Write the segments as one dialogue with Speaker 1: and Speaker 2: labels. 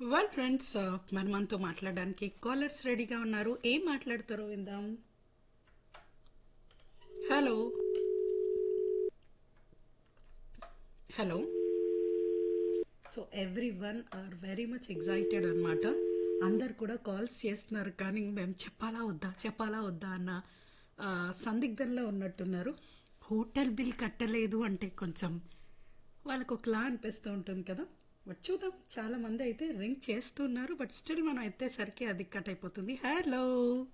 Speaker 1: Well friends మరి మనతో మాట్లాడడానికి కాలర్స్ రెడీగా ఉన్నారు ఏం మాట్లాడతారో విందాం hello hello so everyone are very much excited అనమాట అందరు కూడా కాల్స్ చేస్తున్నారు కానీ మేము చెప్పాలా వద్దా చెప్పాలా వద్దా అన్న ఆ, సందిగ్ధంలో ఉన్నట్టున్నారు హోటల్ బిల్ కట్టలేదు అంటే కొంచెం వాళ్ళకు ఒకలా అనిపిస్తూ ఉంటుంది కదా బట్ చూద్దాం చాలా మంది అయితే రింగ్ చేస్తున్నారు బట్ స్టిల్ మనం ఎత్తేసరికి అది కట్ అయిపోతుంది హలో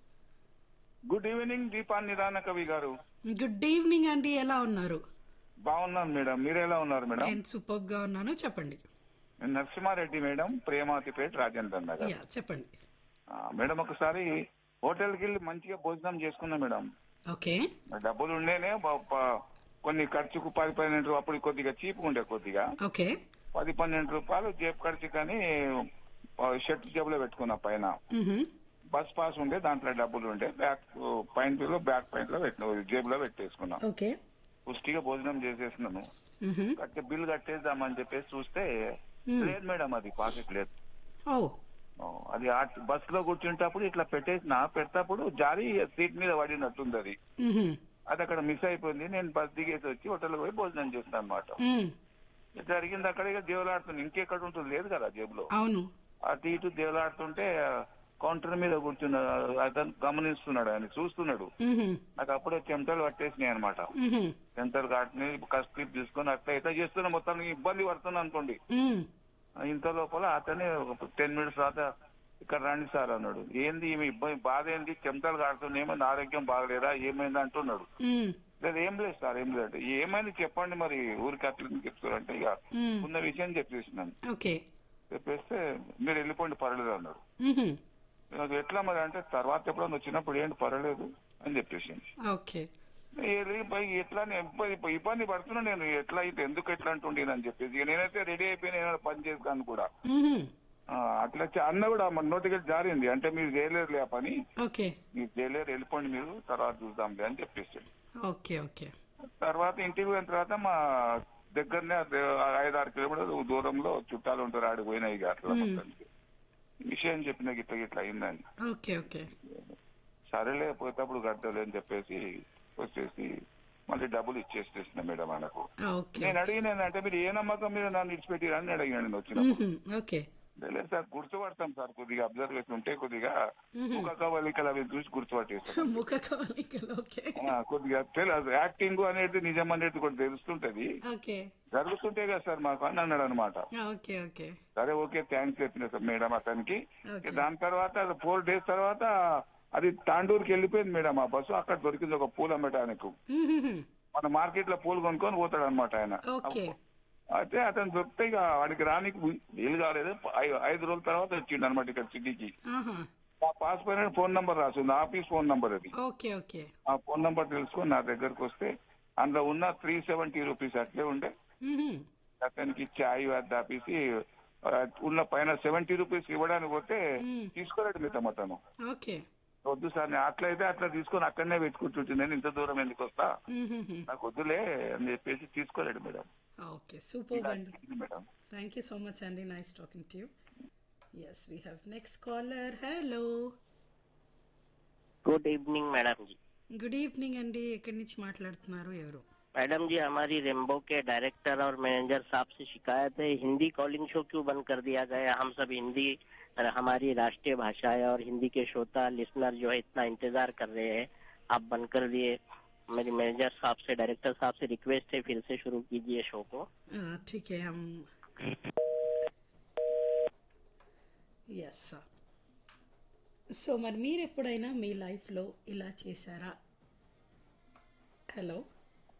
Speaker 2: గుడ్ ఈవినింగ్ దీపా నిదాన కవి గారు
Speaker 1: గుడ్ ఈవినింగ్ అండి ఎలా ఉన్నారు
Speaker 2: బాగున్నాను మేడం మీరు ఎలా ఉన్నారు మేడం
Speaker 1: నేను సూపర్ గా ఉన్నాను చెప్పండి
Speaker 2: నేను నరసింహారెడ్డి మేడం ప్రేమాతిపేట రాజేంద్ర నగర్
Speaker 1: యా చెప్పండి
Speaker 2: ఆ, మేడం ఒకసారి హోటల్కి వెళ్ళి మంచిగా భోజనం చేసుకున్నా మేడం
Speaker 1: ఓకే
Speaker 2: డబ్బులు ఉండేనే బ- ప- కొన్ని ఖర్చుకు పది పన్నెండు రూపాయలు అప్పుడు కొద్దిగా చీప్ ఉండే కొద్దిగా
Speaker 1: ఓకే
Speaker 2: పది పన్నెండు రూపాయలు జేబు ఖర్చు కానీ షర్ట్ జేబులో పెట్టుకున్నా పైన
Speaker 1: మ్హూ.
Speaker 2: బస్ పాస్ ఉండే దాంట్లో డబ్బులు ఉండే బ్యాక్ పాయింట్ లో బ్యాక్ పాయింట్ లో పెట్టిన జేబులో పెట్టేసుకున్నా
Speaker 1: ఓకే
Speaker 2: పుష్టిగా భోజనం చేసేసినాను
Speaker 1: మ్హూ.
Speaker 2: కట్టే బిల్ కట్టేద్దామని చెప్పేసి చూస్తే లేదు మేడం అది పాకెట్ లేదు
Speaker 1: ఓ
Speaker 2: ఓ, అది బస్ లో కూర్చుంటప్పుడు ఇట్లా పెట్టేసిన పెడతప్పుడు జారి సీట్ మీద పడినట్టుంది అది
Speaker 1: మ్హూ.
Speaker 2: అది అక్కడ మిస్ అయిపోయింది నేను బస్ దిగేసి వచ్చి హోటల్ పోయి భోజనం చేస్తాను అనమాట
Speaker 1: మ్.
Speaker 2: జరిగింది అక్కడ ఇక దేవులాడుతుంది ఇంకెక్కడ ఉంటుంది లేదు కదా జేబులో
Speaker 1: అవును
Speaker 2: అటు ఇటు దేవులాడుతుంటే కౌంటర్ మీద కూర్చున్న అతను గమనిస్తున్నాడు ఆయన చూస్తున్నాడు
Speaker 1: మ్హూ.
Speaker 2: నాకు అప్పుడే చెమటలు పట్టేసినాయి అనమాట
Speaker 1: మ్హూ.
Speaker 2: చెమటలు కాటిని కస్ట్ క్లిప్ తీసుకొని అట్లా ఇట్లా చేస్తున్నా మొత్తం ఇబ్బంది పడుతున్నా అనుకోండి
Speaker 1: మ్.
Speaker 2: ఇంత లోపల అతనే ఒక టెన్ మినిట్స్ తర్వాత ఇక్కడ రండి సార్ అన్నాడు ఏంది ఈమె ఇబ్బంది బాధ ఏంది చెమటలు కాడుతుంది ఏమైంది ఆరోగ్యం బాగలేదా ఏమైంది అంటున్నాడు
Speaker 1: మ్.
Speaker 2: లేదు ఏం లేదు సార్ ఏం లేదు ఏమైంది చెప్పండి మరి ఊరికి అట్లా చెప్తారంటే ఇక
Speaker 1: మ్.
Speaker 2: ఉన్న విషయం చెప్పేసినాను
Speaker 1: ఓకే
Speaker 2: చెప్పేస్తే మీరు వెళ్ళిపోండి పర్లేదు అన్నాడు
Speaker 1: మ్హూ.
Speaker 2: నాకు ఎట్లా మరి అంటే తర్వాత ఎప్పుడన్నా వచ్చినప్పుడు ఏంటి పర్వాలేదు అని చెప్పేసి
Speaker 1: ఓకే
Speaker 2: ఏ- పోయి ఎట్లా నేను ఇబ్బంది ఇబ్బంది పడుతున్నా నేను ఎట్లా అయితే ఎందుకు ఎట్లా అంటుండేది అని చెప్పేసి ఇక నేనైతే రెడీ అయిపోయిన ఏమైనా పని చేసుకోను కూడా
Speaker 1: మ్హూ.
Speaker 2: ఆ, అట్లా చ- అన్న కూడా మన నోటికి జారింది అంటే మీరు చేయలేరులే ఆ పని
Speaker 1: ఓకే
Speaker 2: మీరు చేయలేరు వెళ్ళిపోండి మీరు తర్వాత చూద్దాంలే అని చెప్పేసి
Speaker 1: ఓకే ఓకే
Speaker 2: తర్వాత ఇంటికి పోయిన తర్వాత మా దగ్గరనే అదే ఐదు ఆరు కిలోమీటర్ల దూరంలో చుట్టాలు ఉంటారు ఆడికి పోయినాయి ఇక అట్లా మొత్తానికి. విషయం చెప్పిన గిట్ల గిట్ల అయిందని
Speaker 1: ఓకే ఓకే
Speaker 2: సరేలే పోయేటప్పుడు కడతలే అని చెప్పేసి వచ్చేసి మళ్ళీ డబ్బులు ఇచ్చేసేసిన మేడం ఆయనకు
Speaker 1: ఓకే
Speaker 2: నేను అడిగినానంటే మీరు ఏ నమ్మకం మీద నన్ను ఇచ్చిపెట్టిరని నేను అడిగాను నేను వచ్చినప్పుడు
Speaker 1: మ్హూ. ఓకే
Speaker 2: లేదు సార్ గుర్తుపడతాం సార్ కొద్దిగా అబ్జర్వేషన్ ఉంటే కొద్దిగా ముఖ కవలికలు అవి చూసి గుర్తుపట్టేస్తాం
Speaker 1: ముఖ కవలికలు ఓకే
Speaker 2: ఆ, కొద్దిగా తెలు యాక్టింగ్ అనేది నిజం అనేది కూడా తెలుస్తుంటది
Speaker 1: ఓకే
Speaker 2: జరుగుతుంటే కదా సార్ మాకు అని అన్నాడు అనమాట
Speaker 1: ఓకే ఓకే
Speaker 2: సరే ఓకే థ్యాంక్స్ చెప్పిన సార్ మేడం అతనికి
Speaker 1: Okay.
Speaker 2: దాని తర్వాత ఫోర్ డేస్ తర్వాత అది తాండూరుకి వెళ్ళిపోయింది మేడం ఆ బస్సు అక్కడ దొరికింది ఒక పూలు అమ్మటానికి
Speaker 1: మ్హూ.
Speaker 2: మన మార్కెట్ లో పూలు కొనుక్కొని పోతాడు అనమాట ఆయన
Speaker 1: ఓకే
Speaker 2: అయితే అతను దొరికితే ఇక వాడికి రానికి వీలు కాలేదు ఐ- ఐదు రోజుల తర్వాత వచ్చిండు అనమాట ఇక్కడ సిటీకి
Speaker 1: ఆహా
Speaker 2: ఆ పాస్ పైన ఫోన్ నంబర్ రాసింది ఆఫీస్ ఫోన్ నంబర్ అది
Speaker 1: ఓకే ఓకే
Speaker 2: ఆ ఫోన్ నంబర్ తెలుసుకొని నా దగ్గరకు వస్తే అందులో ఉన్న త్రీ సెవెంటీ రూపీస్ అట్లే ఉండే
Speaker 1: మ్హూ.
Speaker 2: అతనికి చాయ్ వద్ద ఆపేసి ఆ, ఉన్న పైన సెవెంటీ రూపీస్ ఇవ్వడానికి పోతే
Speaker 1: మ్మ్.
Speaker 2: తీసుకోలేడు మీ అతను
Speaker 1: ఓకే
Speaker 2: వద్దు సార్ నేను అట్లయితే అట్లా తీసుకొని అక్కడనే పెట్టుకుంటుంటే నేను ఇంత దూరం ఎందుకు వస్తా
Speaker 1: మ్హూ.
Speaker 2: నాకు వద్దులే అని చెప్పేసి తీసుకోలేడు మేడం
Speaker 1: ఓకే సూపర్ అండి
Speaker 2: ఇది madam
Speaker 1: thank you so much అండి nice talking to you as we have next caller hello
Speaker 3: good evening madam ji
Speaker 1: good evening అండి ఎక్కడి నుంచి మాట్లాడుతున్నారు ఎవరు
Speaker 3: मैडम जी हमारी रेम्बो के डायरेक्टर और मैनेजर साहब से शिकायत है हिंदी कॉलिंग शो क्यों बंद कर दिया गया हम सब हिंदी हमारी राष्ट्रीय भाषा है और हिंदी के श्रोता लिसनर जो है इतना इंतजार कर रहे हैं आप बंद कर दिए मेरी मैनेजर साहब से डायरेक्टर साहब से रिक्वेस्ट है फिर से शुरू कीजिए शो को
Speaker 1: ఆ, ठीक है हम ఎస్ సో మరి మీరు ఎప్పుడైనా మీ లైఫ్లో ఇలా చేశారా హలో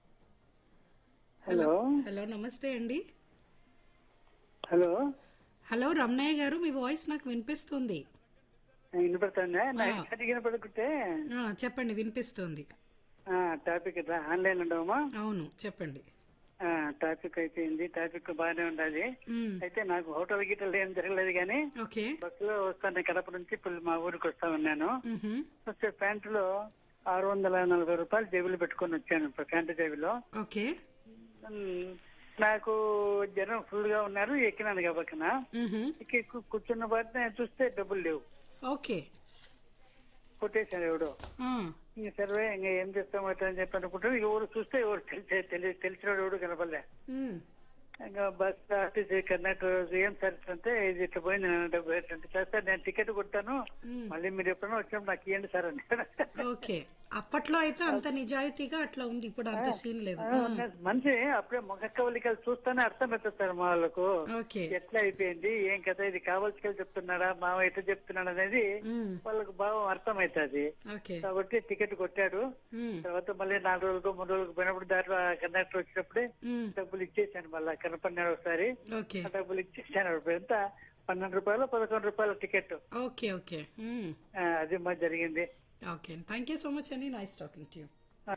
Speaker 4: హలో
Speaker 1: హలో నమస్తే అండి
Speaker 4: హలో
Speaker 1: హలో రమణయ్య గారు మీ వాయిస్ నాకు వినిపిస్తుంది
Speaker 4: వినపడుతుందా నాకు సరిగ్గా వినపడకుంటే
Speaker 1: ఆ, చెప్పండి వినిపిస్తుంది
Speaker 4: ఆ, టాపిక్ ఇట్లా ఆన్లైన్ ఉండవమ్మా
Speaker 1: అవును చెప్పండి
Speaker 4: ఆ, టాపిక్ అయిపోయింది టాపిక్ బాగానే ఉండాలి
Speaker 1: మ్,
Speaker 4: అయితే నాకు హోటల్ గిటల్ ఏం జరగలేదు కానీ
Speaker 1: ఓకే
Speaker 4: బస్సులో వస్తాను కడప నుంచి ఇప్పుడు మా ఊరికి వస్తా ఉన్నాను
Speaker 1: మ్హూ.
Speaker 4: వస్తే ప్యాంటులో ఆరు వందల నలభై రూపాయలు జేబులు పెట్టుకొని వచ్చాను ప్యాంటు జేబులో
Speaker 1: ఓకే
Speaker 4: ఉమ్, నాకు జనం ఫుల్ గా ఉన్నారు ఎక్కినాను కాబక్కన
Speaker 1: మ్హూ.
Speaker 4: ఎక్కి కు- కూర్చున్న బాధ నేను చూస్తే డబ్బులు లేవు
Speaker 1: ఓకే
Speaker 4: కొట్టేశాను ఎవడో
Speaker 1: ఆ,
Speaker 4: ఇంక సర్వే ఇంకా ఏం చేస్తాం అట్లా అని చెప్పి అనుకుంటాను ఎవరు చూస్తే ఎవరు తెలిసే తెలి తెలిసిన ఎవడు కనపడలే
Speaker 1: మ్.
Speaker 4: ఇంకా బస్ ఆర్టీసీ కండక్టర్ ఏం సర్వీస్ అంటే ఇది ఇట్లా పోయింది నేను డబ్బు అంటే చేస్తే నేను టికెట్ కొట్టాను
Speaker 1: మ్.
Speaker 4: మళ్ళీ మీరు ఎప్పుడైనా వచ్చినప్పుడు నాకు ఇవ్వండి సార్ అని
Speaker 1: ఓకే అప్పట్లో అయితే అంత నిజాయితీగా అట్లా ఉంది ఇప్పుడు అంత సీన్ లేదు
Speaker 4: ఆ, మనిషి అప్పుడే ముఖ కవలికలు చూస్తేనే అర్థమవుతుంది సార్ మా వాళ్ళకు
Speaker 1: ఓకే
Speaker 4: ఎట్లా అయిపోయింది ఏం కదా ఇది కావాల్సి చెప్తున్నాడా మావ ఎట్లా చెప్తున్నాడు అనేది
Speaker 1: మ్.
Speaker 4: వాళ్ళకు బాగా అర్థమవుతుంది
Speaker 1: ఓకే
Speaker 4: కాబట్టి టికెట్ కొట్టాడు
Speaker 1: మ్.
Speaker 4: తర్వాత మళ్ళీ నాలుగు రోజులకు మూడు రోజులకు పోయినప్పుడు దాంట్లో కండక్టర్ వచ్చినప్పుడే
Speaker 1: మ్.
Speaker 4: డబ్బులు ఇచ్చేసాను మళ్ళీ కనపడినాడు ఒకసారి
Speaker 1: ఓకే
Speaker 4: ఆ డబ్బులు ఇచ్చేసాను అప్పుడు ఎంత పన్నెండు రూపాయలు పదకొండు రూపాయల టికెట్
Speaker 1: ఓకే ఓకే మ్.
Speaker 4: ఆ, అది మా జరిగింది
Speaker 1: okay thank you so much అండి nice talking to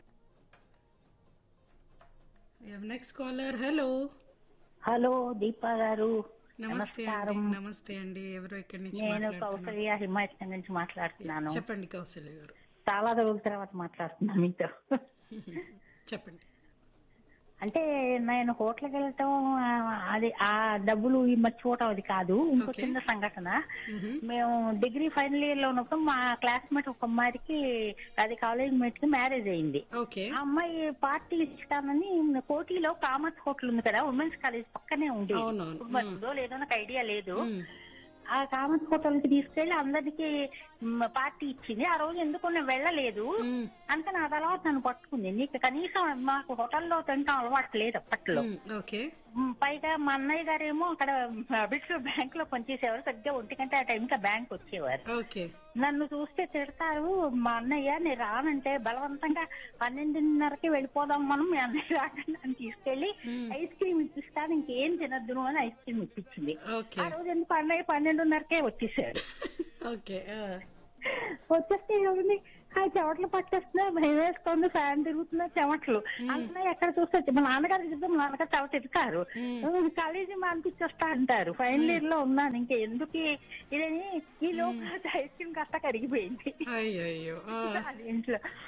Speaker 1: you next caller hello
Speaker 5: hello Deepa గారు
Speaker 1: నమస్తే అండి నమస్తే అండి ఎవరు ఎక్కడి నుంచి
Speaker 5: నేను
Speaker 1: మాట్లాడుతున్నారు
Speaker 5: కౌసల్య హిమాయత్ నుంచి మాట్లాడుతున్నాను
Speaker 1: చెప్పండి కౌశల్య గారు
Speaker 5: చాలా రోజుల తర్వాత మాట్లాడుతున్నా మీతో
Speaker 1: చెప్పండి
Speaker 5: అంటే నేను హోటల్కి వెళ్ళటం ఆ, అది ఆ డబ్బులు ఈ మర్చిపోవటం అది కాదు ఇంకో
Speaker 1: Okay.
Speaker 5: చిన్న సంఘటన
Speaker 1: మ్మ్.
Speaker 5: మేము డిగ్రీ ఫైనల్ ఇయర్ లో ఉన్నప్పుడు మా క్లాస్మేట్ ఒక అమ్మాయికి అది కాలేజ్ మేట్ కి మ్యారేజ్ అయింది
Speaker 1: ఓకే
Speaker 5: ఆ అమ్మాయి పార్టీ ఇస్తానని కోటిలో కామర్స్ హోటల్ ఉంది కదా ఉమెన్స్ కాలేజ్ పక్కనే ఉంది
Speaker 1: అవునవును.
Speaker 5: ఇప్పుడు మరి ఉందో లేదో నాకు ఐడియా లేదు
Speaker 1: మ్.
Speaker 5: ఆ కామర్స్ హోటల్ కి తీసుకెళ్లి అందరికి మ్, పార్టీ ఇచ్చింది ఆ రోజు ఎందుకు నేను వెళ్ళలేదు
Speaker 1: మ్.
Speaker 5: అంటే నా తర్వాత నన్ను పట్టుకుంది నీకు కనీసం మాకు హోటల్లో తింటాం అలవాటు లేదు అప్పట్లో
Speaker 1: మ్. ఓకే
Speaker 5: మ్, పైగా మా అన్నయ్య గారేమో అక్కడ బిట్స్ బ్యాంక్ లో పనిచేసేవారు సరిగ్గా ఒంటి కంటే ఆ టైంకి బ్యాంక్ వచ్చేవారు
Speaker 1: ఓకే
Speaker 5: నన్ను చూస్తే తిడతారు మా అన్నయ్య నేను రానంటే బలవంతంగా పన్నెండున్నరకి వెళ్ళిపోదాం మనం మీ అన్నయ్య రాకండి అని తీసుకెళ్లి
Speaker 1: మ్.
Speaker 5: ఐస్ క్రీమ్ ఇప్పిస్తాను ఇంకేం తినద్దు నువ్వు అని ఐస్ క్రీమ్ ఇప్పించింది
Speaker 1: ఓకే
Speaker 5: ఆ రోజు ఎందుకు అన్నయ్య పన్నెండున్నరకే వచ్చేసాడు
Speaker 1: ఓకే ఆ.
Speaker 5: వచ్చేస్తే ఏముంది ఆ చెమటలు పట్టేస్తున్నా భయం వేస్తుంది ఫ్యాన్ తిరుగుతున్నా చెమటలు అన్నయ్య ఎక్కడ చూస్తే మా నాన్నగారు చెప్తే మా నాన్నగారు చెమట ఎదుకారు కాలేజీ మానిపించేస్తా అంటారు ఫైనల్ ఇయర్ లో ఉన్నాను ఇంకా ఎందుకు ఈ- ఇదని ఈ లోపల ఐస్ క్రీమ్ కాస్త కరిగిపోయింది
Speaker 1: అయ్యయ్యో ఆ.
Speaker 5: అది ఇంట్లో